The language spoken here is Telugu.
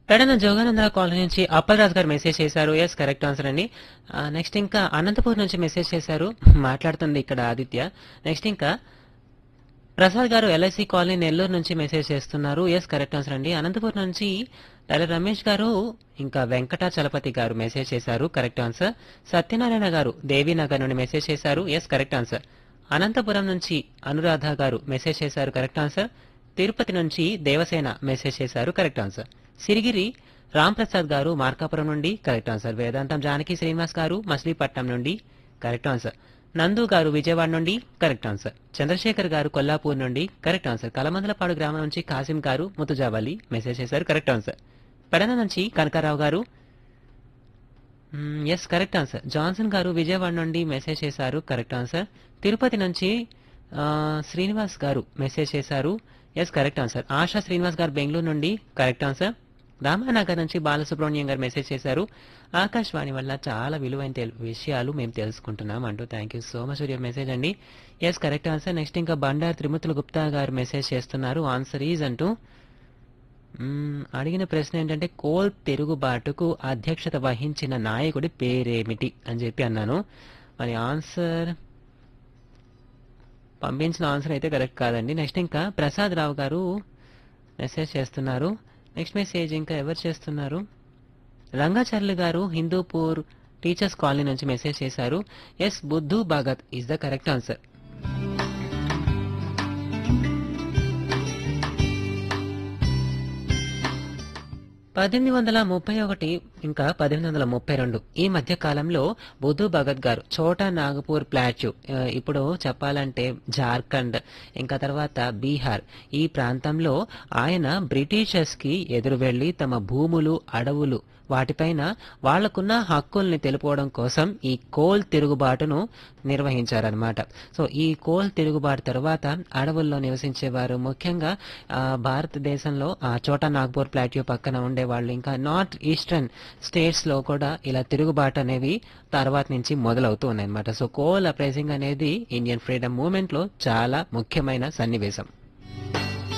పెడన జోగానంద కాలనీ నుంచి అప్పలరాజు గారు మెసేజ్ చేశారు ఎస్ కరెక్ట్ ఆన్సర్ అండి నెక్స్ట్ ఇంకా అనంతపూర్ నుంచి మెసేజ్ చేశారు మాట్లాడుతుంది ఇక్కడ ఆదిత్య నెక్స్ట్ ఇంకా ప్రసాద్ గారు ఎల్ఐసి కాలనీ నెల్లూరు నుంచి మెసేజ్ చేస్తున్నారు ఎస్ కరెక్ట్ ఆన్సర్ అండి అనంతపురం నుంచి డైలర్ రమేష్ గారు ఇంకా వెంకటాచలపతి గారు మెసేజ్ చేశారు కరెక్ట్ ఆన్సర్ సత్యనారాయణ గారు దేవీనగర్ నుండి మెసేజ్ చేశారు ఎస్ కరెక్ట్ ఆన్సర్ అనంతపురం నుంచి అనురాధ గారు మెసేజ్ చేశారు కరెక్ట్ ఆన్సర్ తిరుపతి నుంచి దేవసేన మెసేజ్ చేశారు కరెక్ట్ ఆన్సర్ సిరిగిరి రామ్ ప్రసాద్ గారు మార్కాపురం నుండి కరెక్ట్ ఆన్సర్ వేదాంతం జానకి శ్రీనివాస్ గారు మచిలీపట్నం నుండి కరెక్ట్ ఆన్సర్ నందు గారు విజయవాడ నుండి కరెక్ట్ ఆన్సర్ చంద్రశేఖర్ గారు కొల్లాపూర్ నుండి కరెక్ట్ ఆన్సర్ కలమందలపాడు గ్రామం నుంచి కాసిం గారు ముతుజావలి మెసేజ్ చేశారు కరెక్ట్ ఆన్సర్ పెడన నుంచి కనకారావు గారు ఎస్ కరెక్ట్ ఆన్సర్ జాన్సన్ గారు విజయవాడ నుండి మెసేజ్ చేశారు కరెక్ట్ ఆన్సర్ తిరుపతి నుంచి ఆ, శ్రీనివాస్ గారు మెసేజ్ చేశారు yes correct answer Asha Srinivas garu Bengaluru నుండి కరెక్ట్ ఆన్సర్ రామానగర్ నుంచి బాలసుబ్రహ్మణ్యం గారు మెసేజ్ చేశారు ఆకాశవాణి వల్ల చాలా విలువైన తెల్- విషయాలు మేము తెలుసుకుంటున్నాం అంటూ thank you so much for your message అండి ఎస్ కరెక్ట్ ఆన్సర్ నెక్స్ట్ ఇంకా బండారు త్రిమూర్తుల గుప్తా గారు మెసేజ్ చేస్తున్నారు ఆన్సర్ ఈజ్ అంటూ మ్మ్, అడిగిన ప్రశ్న ఏంటంటే కోల్ తిరుగుబాటుకు అధ్యక్షత వహించిన నాయకుడి పేరేమిటి అని చెప్పి అన్నాను మరి ఆన్సర్ పంపించిన ఆన్సర్ అయితే కరెక్ట్ కాదండి నెక్స్ట్ ఇంకా ప్రసాద్ రావు గారు మెసేజ్ చేస్తున్నారు నెక్స్ట్ మెసేజ్ ఇంకా ఎవరు చేస్తున్నారు రంగాచార్యులు గారు హిందూపూర్ టీచర్స్ కాలనీ నుంచి మెసేజ్ చేశారు yes Buddhu Bhagat is the correct answer పద్దెనిమిది వందల ముప్పై ఒకటి ఇంకా పద్దెనిమిది వందల ముప్పై రెండు ఈ మధ్య కాలంలో బుద్ధు భగత్ గారు చోటా నాగపూర్ ప్లాట్యూ ఆ, ఇప్పుడు చెప్పాలంటే జార్ఖండ్ ఇంకా తర్వాత బీహార్ ఈ ప్రాంతంలో ఆయన బ్రిటిషర్స్ కి ఎదురు వెళ్లి తమ భూములు అడవులు వాటిపైన వాళ్లకున్న హక్కుల్ని తెలుపుకోవడం కోసం ఈ కోల్ తిరుగుబాటును నిర్వహించారనమాట సో ఈ కోల్ తిరుగుబాటు తర్వాత అడవుల్లో నివసించేవారు ముఖ్యంగా ఆ, భారతదేశంలో ఆ చోటా నాగ్పూర్ ప్లాట్యూ పక్కన ఉండే వాళ్ళు ఇంకా నార్త్ ఈస్టర్న్ స్టేట్స్ లో కూడా ఇలా తిరుగుబాటు అనేవి తర్వాత నుంచి మొదలవుతూ ఉన్నాయన్నమాట సో కోల్ అప్రైజింగ్ అనేది ఇండియన్ ఫ్రీడమ్ మూవ్మెంట్ లో చాలా ముఖ్యమైన సన్నివేశం